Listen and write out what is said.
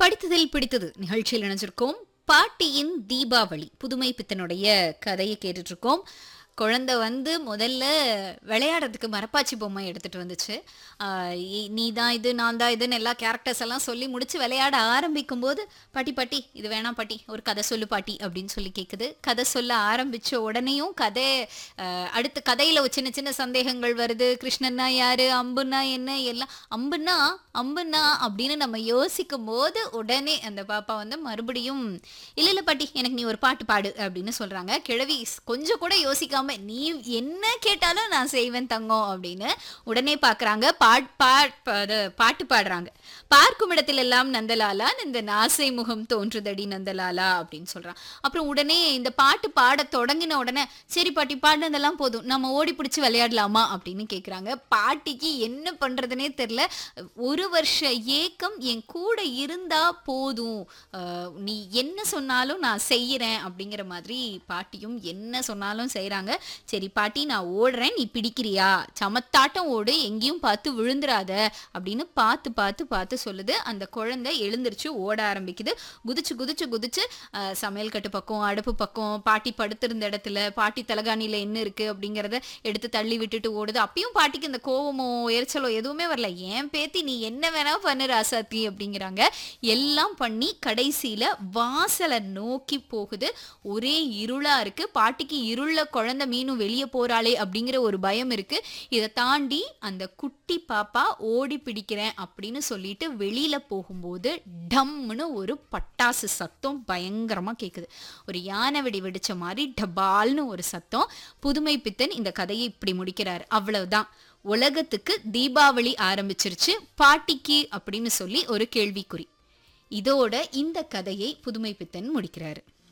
படித்ததில் பிடித்தது நிகழ்ச்சியில் இணைஞ்சிருக்கோம் பாட்டியின் தீபாவளி புதுமை பித்தனுடைய கதையை கேட்டுட்டு இருக்கோம் குழந்தை வந்து முதல்ல விளையாடுறதுக்கு மரப்பாச்சி பொம்மை எடுத்துட்டு வந்துச்சு ஆஹ் இ- நீ தான் இது நான் தான் இதுன்னு எல்லா கேரக்டர்ஸ் எல்லாம் சொல்லி முடிச்சு விளையாட ஆரம்பிக்கும் போது பாட்டி பாட்டி இது வேணாம் பாட்டி ஒரு கதை சொல்லு பாட்டி அப்படின்னு சொல்லி கேட்குது கதை சொல்ல ஆரம்பிச்ச உடனேயும் கதை ஆஹ் அடுத்த கதையில ஒரு சின்ன சின்ன சந்தேகங்கள் வருது கிருஷ்ணன்னா யாரு அம்புன்னா என்ன எல்லாம் அம்புன்னா அம்புன்னா அப்படின்னு நம்ம யோசிக்கும் போது உடனே அந்த பாப்பா வந்து மறுபடியும் இல்ல இல்ல பாட்டி எனக்கு நீ ஒரு பாட்டு பாடு அப்படின்னு சொல்றாங்க கிழவி ஸ்- கொஞ்சம் கூட யோசிக்காம நீ என்ன கேட்டாலும் நான் செய்வேன் தங்கம் அப்படின்னு உடனே பாக்குறாங்க பாட் பாட் அது பாட்டு பாடுறாங்க பார்க்கும் இடத்தில் எல்லாம் நந்தலாலா இந்த நாசை முகம் தோன்றுதடி நந்தலாலா அப்படின்னு சொல்றான் அப்புறம் உடனே இந்த பாட்டு பாட தொடங்கின உடனே சரி பாட்டி பாடினதெல்லாம் போதும் நம்ம ஓடி பிடிச்சி விளையாடலாமா அப்படின்னு கேக்குறாங்க பாட்டிக்கு என்ன பண்றதுனே தெரியல ஒரு வருஷ ஏக்கம் என் கூட இருந்தா போதும் அஹ், நீ என்ன சொன்னாலும் நான் செய்யறேன் அப்படிங்கிற மாதிரி பாட்டியும் என்ன சொன்னாலும் செய்றாங்க சரி பாட்டி நான் ஓடுறேன் நீ பிடிக்கிறியா சமத்தாட்டம் ஓடு எங்கேயும் பார்த்து விழுந்துராத அப்படின்னு பார்த்து பார்த்து பார்த்து சொல்லுது அந்த குழந்தை எழுந்திருச்சு ஓட ஆரம்பிக்குது குதிச்சு குதிச்சு குதிச்சு அஹ், சமையல் கட்டு பக்கம் அடுப்பு பக்கம் பாட்டி படுத்திருந்த இடத்துல பாட்டி தலகாணியில என்ன இருக்கு அப்படிங்கறத எடுத்து தள்ளி விட்டுட்டு ஓடுது அப்பயும் பாட்டிக்கு இந்த கோவமோ எரிச்சலோ எதுவுமே வரல ஏன் பேத்தி நீ என்ன வேணா பண்ணு ராசாத்தி அப்படிங்கிறாங்க எல்லாம் பண்ணி கடைசியில வாசலை நோக்கி போகுது ஒரே இருளா இருக்கு பாட்டிக்கு இருள குழந்தை மீனும் வெளியே போறாளே அப்படிங்கிற ஒரு பயம் இருக்கு இதை தாண்டி அந்த குட்டி பாப்பா ஓடி பிடிக்கிறேன் அப்படின்னு சொல்லிட்டு வெளியில போகும்போது டம்னு ஒரு பட்டாசு சத்தம் பயங்கரமா கேக்குது ஒரு யானை வெடி வெடிச்ச மாதிரி டபால்னு ஒரு சத்தம் புதுமை பித்தன் இந்த கதையை இப்படி முடிக்கிறார் அவ்வளவுதான் உலகத்துக்கு தீபாவளி ஆரம்பிச்சிருச்சு பாட்டிக்கு அப்படின்னு சொல்லி ஒரு கேள்விக்குறி இதோட இந்த கதையை புதுமை பித்தன் முடிக்கிறாரு